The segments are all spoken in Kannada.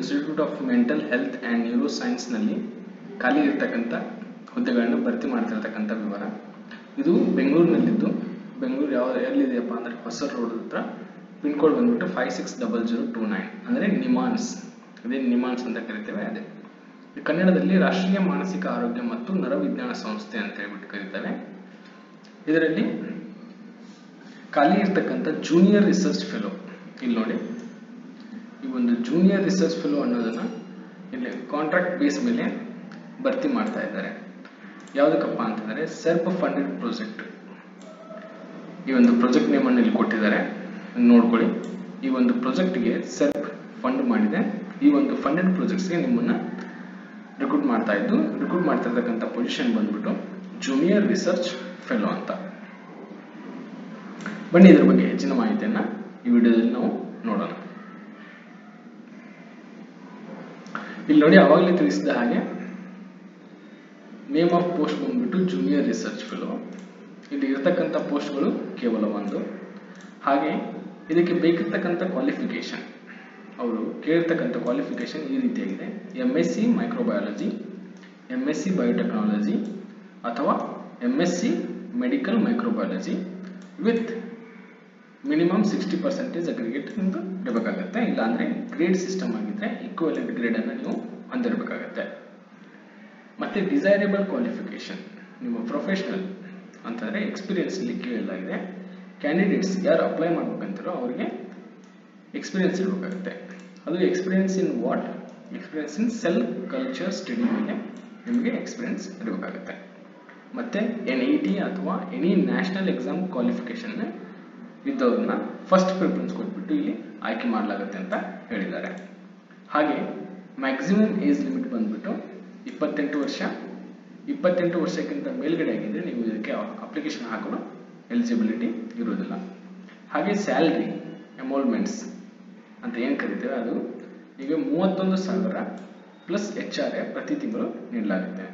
institute of mental health and neuro ಸೈನ್ಸ್ನಲ್ಲಿ ಖಾಲಿ ಇರ್ತಕ್ಕಂಥ ಹುದ್ದೆಗಳನ್ನು ಭರ್ತಿ ಮಾಡ್ತಿರ್ತಕ್ಕಂಥ ವಿವರ ಇದು ಬೆಂಗಳೂರಿನಲ್ಲಿದ್ದು ಬೆಂಗಳೂರು ಯಾವ ಎಲ್ಲಿದೆಯಪ್ಪ ಅಂದರೆ ಹೊಸ ರೋಡ್ ಹತ್ರ ಪಿನ್ ಕೋಡ್ ಬಂದ್ಬಿಟ್ಟು five six double zero two nine ಅಂದರೆ ನಿಮಾನ್ಸ್ ಅದೇ ನಿಮಾನ್ಸ್ ಅಂತ ಕರಿತೇವೆ ಅದೇ ಈ ಕನ್ನಡದಲ್ಲಿ ರಾಷ್ಟ್ರೀಯ ಮಾನಸಿಕ ಆರೋಗ್ಯ ಮತ್ತು ನರವಿಜ್ಞಾನ ಸಂಸ್ಥೆ ಅಂತ ಹೇಳ್ಬಿಟ್ಟು ಕರೀತೇವೆ ಇದರಲ್ಲಿ ಖಾಲಿ ಇರ್ತಕ್ಕಂಥ ಜೂನಿಯರ್ ರಿಸರ್ಚ್ ಫೆಲೋ ಇಲ್ಲಿ ನೋಡಿ ಈ ಒಂದು ಜೂನಿಯರ್ ರಿಸರ್ಚ್ ಫೆಲೋ ಅನ್ನೋದನ್ನ ಇಲ್ಲಿ ಕಾಂಟ್ರಾಕ್ಟ್ ಬೇಸ್ ಮೇಲೆ ಭರ್ತಿ ಮಾಡ್ತಾ ಇದ್ದಾರೆ ಯಾವುದಕ್ಕಪ್ಪ ಅಂತಂದರೆ ಸೆಲ್ಫ್ ಫಂಡೆಡ್ ಪ್ರಾಜೆಕ್ಟ್ ಈ ಒಂದು ಪ್ರಾಜೆಕ್ಟ್ ನೇಮನ್ನು ಇಲ್ಲಿ ಕೊಟ್ಟಿದ್ದಾರೆ ನೋಡ್ಕೊಳ್ಳಿ ಈ ಒಂದು ಪ್ರಾಜೆಕ್ಟ್ಗೆ ಸೆಲ್ಫ್ ಫಂಡ್ ಮಾಡಿದೆ ಈ ಒಂದು ಫಂಡೆಡ್ ಪ್ರಾಜೆಕ್ಟ್ಸ್ಗೆ ನಿಮ್ಮನ್ನ ರಿಕ್ರೂಟ್ ಮಾಡ್ತಾ ಇದ್ದು ರಿಕ್ರೂಟ್ ಮಾಡ್ತಿರ್ತಕ್ಕಂಥ ಪೊಸಿಷನ್ ಬಂದ್ಬಿಟ್ಟು ಜೂನಿಯರ್ ರಿಸರ್ಚ್ ಫೆಲೋ ಅಂತ ಬನ್ನಿ ಇದ್ರ ಬಗ್ಗೆ ಹೆಚ್ಚಿನ ಮಾಹಿತಿಯನ್ನ ಈ ವಿಡಿಯೋದಲ್ಲಿ ನಾವು ನೋಡೋಣ ಇಲ್ಲಿ ನೋಡಿ ಅವಾಗಲೇ ತಿಳಿಸಿದ ಹಾಗೆ ನೇಮ್ ಆಫ್ ಪೋಸ್ಟ್ ಬಂದ್ಬಿಟ್ಟು ಜೂನಿಯರ್ ರಿಸರ್ಚ್ ಫೆಲೋ ಇಲ್ಲಿ ಇರ್ತಕ್ಕಂಥ ಪೋಸ್ಟ್ಗಳು ಕೇವಲ ಒಂದು ಹಾಗೆ ಇದಕ್ಕೆ ಬೇಕಿರ್ತಕ್ಕಂಥ ಕ್ವಾಲಿಫಿಕೇಶನ್ ಅವರು ಕೇಳಿರ್ತಕ್ಕಂಥ ಕ್ವಾಲಿಫಿಕೇಶನ್ ಈ ರೀತಿಯಾಗಿದೆ M S C microbiology M S C biotechnology ಅಥವಾ M S C medical microbiology with minimum sixty percentage aggregate ನಿಮ್ದು ಇರಬೇಕಾಗತ್ತೆ ಇಲ್ಲಾಂದ್ರೆ ಗ್ರೇಡ್ ಸಿಸ್ಟಮ್ ಆಗಿದ್ರೆ ಈಕ್ವಲೆಂಟ್ ಗ್ರೇಡ್ ಅನ್ನು ನೀವು ಹೊಂದಿರಬೇಕಾಗತ್ತೆ ಮತ್ತೆ ಡಿಸೈರೇಬಲ್ ಕ್ವಾಲಿಫಿಕೇಶನ್ ನಿಮ್ಮ ಪ್ರೊಫೆಷನಲ್ ಅಂತಂದ್ರೆ ಎಕ್ಸ್ಪೀರಿಯನ್ಸ್ ಇಲ್ಲಿ ಕೇಳಲಾಗಿದೆ ಕ್ಯಾಂಡಿಡೇಟ್ಸ್ ಯಾರು ಅಪ್ಲೈ ಮಾಡ್ಬೇಕಂತಾರೋ ಅವರಿಗೆ ಎಕ್ಸ್ಪೀರಿಯನ್ಸ್ ಇರಬೇಕಾಗುತ್ತೆ ಅದು experience in what experience in cell culture study ಮೇಲೆ ನಿಮಗೆ ಎಕ್ಸ್ಪೀರಿಯನ್ಸ್ ಇರಬೇಕಾಗುತ್ತೆ ಮತ್ತೆ ಎನ್ ಇ ಟಿ ಅಥವಾ ಎನಿ ನ್ಯಾಷನಲ್ ಎಕ್ಸಾಮ್ ಕ್ವಾಲಿಫಿಕೇಶನ್ ಇದ್ದವ್ರನ್ನ ಫಸ್ಟ್ ಪ್ರಿಫರೆನ್ಸ್ ಕೊಟ್ಬಿಟ್ಟು ಇಲ್ಲಿ ಆಯ್ಕೆ ಮಾಡಲಾಗುತ್ತೆ ಅಂತ ಹೇಳಿದ್ದಾರೆ ಹಾಗೆ ಮ್ಯಾಕ್ಸಿಮಮ್ ಏಜ್ ಲಿಮಿಟ್ ಬಂದ್ಬಿಟ್ಟು ಇಪ್ಪತ್ತೆಂಟು ವರ್ಷ ಇಪ್ಪತ್ತೆಂಟು ವರ್ಷಕ್ಕಿಂತ ಮೇಲ್ಗಡೆ ಆಗಿದ್ರೆ ನೀವು ಇದಕ್ಕೆ ಅಪ್ಲಿಕೇಶನ್ ಹಾಕಲು ಎಲಿಜಿಬಿಲಿಟಿ ಇರೋದಿಲ್ಲ ಹಾಗೆ ಸ್ಯಾಲ್ರಿ ಎಮೋಲ್ಮೆಂಟ್ಸ್ ಅಂತ ಏನು ಕರಿತೇವೆ ಅದು ಈಗ ಮೂವತ್ತೊಂದು ಸಾವಿರ ಪ್ಲಸ್ ಎಚ್ ಆರ್ ಎ ಪ್ರತಿ ತಿಂಗಳು ನೀಡಲಾಗುತ್ತೆ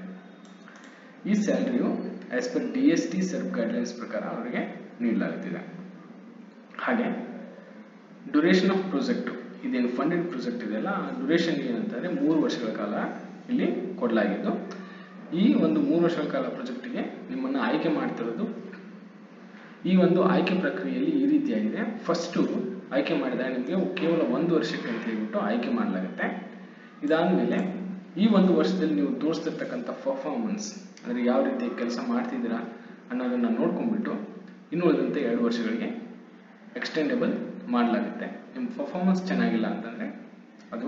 ಈ ಸ್ಯಾಲ್ರಿಯು as per D S T self guidelines ಪ್ರಕಾರ ಅವರಿಗೆ ನೀಡಲಾಗುತ್ತಿದೆ ಹಾಗೆ ಡ್ಯೂರೇಷನ್ ಆಫ್ ಪ್ರಾಜೆಕ್ಟ್ ಇದೇನು ಫಂಡೆಡ್ ಪ್ರಾಜೆಕ್ಟ್ ಇದೆಯಲ್ಲ ಆ ಡ್ಯೂರೇಷನ್ ಏನಂತಂದ್ರೆ ಮೂರು ವರ್ಷಗಳ ಕಾಲ ಇಲ್ಲಿ ಕೊಡಲಾಗಿದ್ದು ಈ ಒಂದು ಮೂರು ವರ್ಷಗಳ ಕಾಲ ಪ್ರಾಜೆಕ್ಟ್ಗೆ ನಿಮ್ಮನ್ನ ಆಯ್ಕೆ ಮಾಡ್ತಿರೋದು ಈ ಒಂದು ಆಯ್ಕೆ ಪ್ರಕ್ರಿಯೆಯಲ್ಲಿ ಈ ರೀತಿಯಾಗಿದೆ ಫಸ್ಟು ಆಯ್ಕೆ ಮಾಡಿದಾಗ ನಿಮಗೆ ಕೇವಲ ಒಂದು ವರ್ಷಕ್ಕೆ ಅಂತ ಹೇಳ್ಬಿಟ್ಟು ಆಯ್ಕೆ ಮಾಡಲಾಗುತ್ತೆ ಇದಾದ್ಮೇಲೆ ಈ ಒಂದು ವರ್ಷದಲ್ಲಿ ನೀವು ತೋರಿಸ್ತಿರ್ತಕ್ಕಂಥ ಪರ್ಫಾರ್ಮೆನ್ಸ್ ಅಂದರೆ ಯಾವ ರೀತಿ ಕೆಲಸ ಮಾಡ್ತಿದ್ದೀರಾ ಅನ್ನೋದನ್ನ ನೋಡ್ಕೊಂಡ್ಬಿಟ್ಟು ಇನ್ನು ಉಳಿದಂತೆ ಎರಡು ವರ್ಷಗಳಿಗೆ ಎಕ್ಸ್ಟೆಂಡೇಬಲ್ ಮಾಡಲಾಗುತ್ತೆ ನಿಮ್ಮ ಪರ್ಫಾರ್ಮೆನ್ಸ್ ಚೆನ್ನಾಗಿಲ್ಲ ಅಂತಂದರೆ ಅದು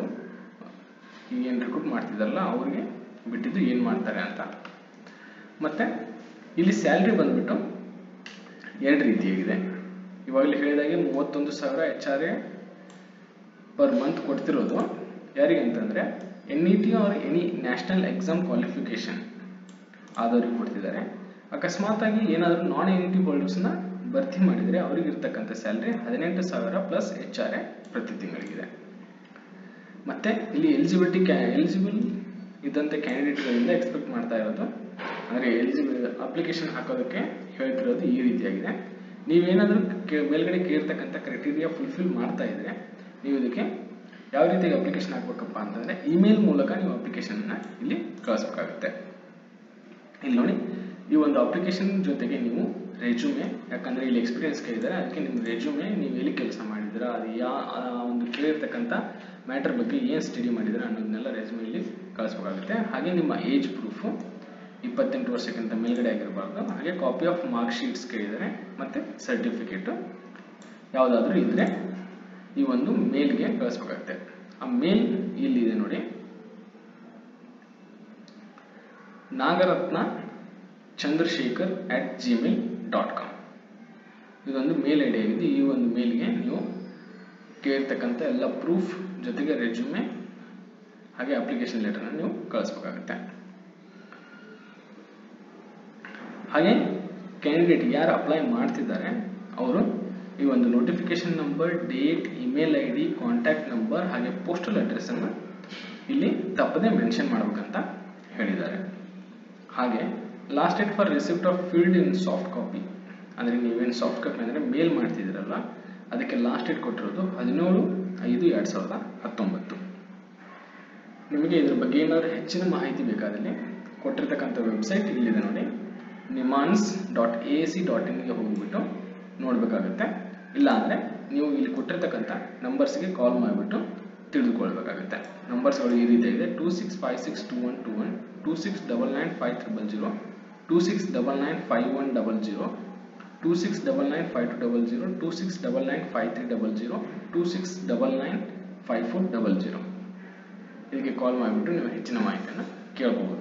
ಈಗ ಏನು ರಿಕ್ರೂಟ್ ಮಾಡ್ತಿದ್ದಾರಲ್ಲ ಅವ್ರಿಗೆ ಬಿಟ್ಟಿದ್ದು ಏನು ಮಾಡ್ತಾರೆ ಅಂತ ಮತ್ತೆ ಇಲ್ಲಿ ಸ್ಯಾಲ್ರಿ ಬಂದ್ಬಿಟ್ಟು ಎರಡು ರೀತಿಯಾಗಿದೆ ಇವಾಗಲೇ ಹೇಳಿದಾಗೆ ಮೂವತ್ತೊಂದು ಸಾವಿರ H R A per month ಕೊಡ್ತಿರೋದು ಯಾರಿಗೆ ಅಂತಂದರೆ N E T or any national exam qualification ಆದವ್ರಿಗೆ ಕೊಡ್ತಿದ್ದಾರೆ ಅಕಸ್ಮಾತ್ ಆಗಿ ಏನಾದರೂ ನಾನ್ ಎನ್ ಇ ಟಿ ಹೋಲ್ಡರ್ಸ್ನ ಭರ್ತಿ ಮಾಡಿದರೆ ಅವ್ರಿಗೆ ಇರ್ತಕ್ಕಂಥ ಸ್ಯಾಲ್ರಿ ಹದಿನೆಂಟು ಸಾವಿರ ಪ್ಲಸ್ ಎಚ್ ಆರ್ ಎ ಪ್ರತಿ ತಿಂಗಳಿಗಿದೆ ಮತ್ತೆ ಇಲ್ಲಿ ಎಲಿಜಿಬಿಲಿಟಿ ಕ್ಯಾ ಎಲಿಜಿಬಲ್ ಇದ್ದಂಥ ಕ್ಯಾಂಡಿಡೇಟ್ಗಳಿಂದ ಎಕ್ಸ್ಪೆಕ್ಟ್ ಮಾಡ್ತಾ ಇರೋದು ಅಂದರೆ ಎಲಿಜಿಬಲ್ ಅಪ್ಲಿಕೇಶನ್ ಹಾಕೋದಕ್ಕೆ ಹೇಳ್ತಿರೋದು ಈ ರೀತಿಯಾಗಿದೆ ನೀವೇನಾದರೂ ಮೇಲ್ಗಡೆ ಕೇಳಿರ್ತಕ್ಕಂಥ ಕ್ರೈಟೀರಿಯಾ ಫುಲ್ಫಿಲ್ ಮಾಡ್ತಾ ಇದ್ರೆ ನೀವು ಇದಕ್ಕೆ ಯಾವ ರೀತಿಯಾಗಿ ಅಪ್ಲಿಕೇಶನ್ ಹಾಕ್ಬೇಕಪ್ಪ ಅಂತಂದರೆ ಇಮೇಲ್ ಮೂಲಕ ನೀವು ಅಪ್ಲಿಕೇಶನ್ನ ಇಲ್ಲಿ ಕಳಿಸ್ಬೇಕಾಗುತ್ತೆ ಇಲ್ಲಿ ನೋಡಿ ಈ ಒಂದು ಅಪ್ಲಿಕೇಶನ್ ಜೊತೆಗೆ ನೀವು ರೆಜ್ಯೂಮೆ ಯಾಕಂದ್ರೆ ಇಲ್ಲಿ ಎಕ್ಸ್ಪೀರಿಯನ್ಸ್ ಕೇಳಿದ್ದಾರೆ ಅದಕ್ಕೆ ನಿಮ್ಮ ರೆಜ್ಯೂಮೆ ನೀವು ಎಲ್ಲಿ ಕೆಲಸ ಮಾಡಿದ್ದೀರಾ ಅದು ಯಾ ಆ ಒಂದು ಕೇಳಿರ್ತಕ್ಕಂಥ ಮ್ಯಾಟರ್ ಬಗ್ಗೆ ಏನು ಸ್ಟಡಿ ಮಾಡಿದ್ದೀರಾ ಅನ್ನೋದನ್ನೆಲ್ಲ ರೆಜ್ಯೂಮೆ ಇಲ್ಲಿ ಕಳಿಸ್ಬೇಕಾಗುತ್ತೆ ಹಾಗೆ ನಿಮ್ಮ ಏಜ್ ಪ್ರೂಫು ಇಪ್ಪತ್ತೆಂಟು ವರ್ಷಕ್ಕಿಂತ ಮೇಲ್ಗಡೆ ಆಗಿರಬಾರ್ದು ಹಾಗೆ ಕಾಪಿ ಆಫ್ ಮಾರ್ಕ್ ಶೀಟ್ಸ್ ಕೇಳಿದ್ದಾರೆ ಮತ್ತು ಸರ್ಟಿಫಿಕೇಟು ಯಾವುದಾದ್ರೂ ಇದ್ದರೆ ಈ ಒಂದು ಮೇಲ್ಗೆ ಕಳಿಸ್ಬೇಕಾಗುತ್ತೆ ಆ ಮೇಲ್ ಇಲ್ಲಿದೆ ನೋಡಿ Nagaratna Chandrashekar at Gmail dot com ಇದೊಂದು ಮೇಲ್ ಐ ಡಿ ಆಗಿದೆ ಈ ಒಂದು ಮೇಲ್ಗೆ ನೀವು ಕೇಳಿರ್ತಕ್ಕಂಥ ಎಲ್ಲ ಪ್ರೂಫ್ ಜೊತೆಗೆ ರೆಜ್ಯೂಮೆ ಹಾಗೆ ಅಪ್ಲಿಕೇಶನ್ ಲೆಟರ್ನ ನೀವು ಕಳಿಸ್ಬೇಕಾಗುತ್ತೆ ಹಾಗೆ ಕ್ಯಾಂಡಿಡೇಟ್ ಯಾರು ಅಪ್ಲೈ ಮಾಡ್ತಿದ್ದಾರೆ ಅವರು ಈ ಒಂದು notification number date email I D contact number ಹಾಗೆ ಪೋಸ್ಟಲ್ ಅಡ್ರೆಸ್ಸನ್ನು ಇಲ್ಲಿ ತಪ್ಪದೆ ಮೆನ್ಷನ್ ಮಾಡ್ಬೇಕಂತ ಹೇಳಿದ್ದಾರೆ ಹಾಗೆ last date for receipt of filled in soft copy ಅಂದರೆ ನೀವೇನು ಸಾಫ್ಟ್ ಕಾಪಿ ಅಂದರೆ ಮೇಲ್ ಮಾಡ್ತಿದ್ದೀರಲ್ಲ ಅದಕ್ಕೆ ಲಾಸ್ಟ್ ಡೇಟ್ ಕೊಟ್ಟಿರೋದು ಹದಿನೇಳು ಐದು ಎರಡು ಸಾವಿರದ ಹತ್ತೊಂಬತ್ತು ನಿಮಗೆ ಇದ್ರ ಬಗ್ಗೆ ಏನಾದರೂ ಹೆಚ್ಚಿನ ಮಾಹಿತಿ ಬೇಕಾದಲ್ಲಿ ಕೊಟ್ಟಿರ್ತಕ್ಕಂಥ ವೆಬ್ಸೈಟ್ ಇಲ್ಲಿದೆ ನೋಡಿ NIMHANS dot A C dot ಇನ್ಗೆ ಹೋಗಿಬಿಟ್ಟು ನೋಡಬೇಕಾಗುತ್ತೆ ಇಲ್ಲ ಅಂದರೆ ನೀವು ಇಲ್ಲಿ ಕೊಟ್ಟಿರ್ತಕ್ಕಂಥ ನಂಬರ್ಸ್ಗೆ ಕಾಲ್ ಮಾಡಿಬಿಟ್ಟು ತಿಳಿದುಕೊಳ್ಬೇಕಾಗುತ್ತೆ ನಂಬರ್ಸ್ಗಳು ಈ ರೀತಿ ಇದೆ two six five six two one two one two six double nine five triple zero two six double nine five one double zero two six double nine five two double zero two six double nine five three double zero two six double nine five four double zero ಇದಕ್ಕೆ ಕಾಲ್ ಮಾಡಿಬಿಟ್ಟು ನೀವು ಹೆಚ್ಚಿನ ಮಾಹಿತಿಯನ್ನು ಕೇಳಬಹುದು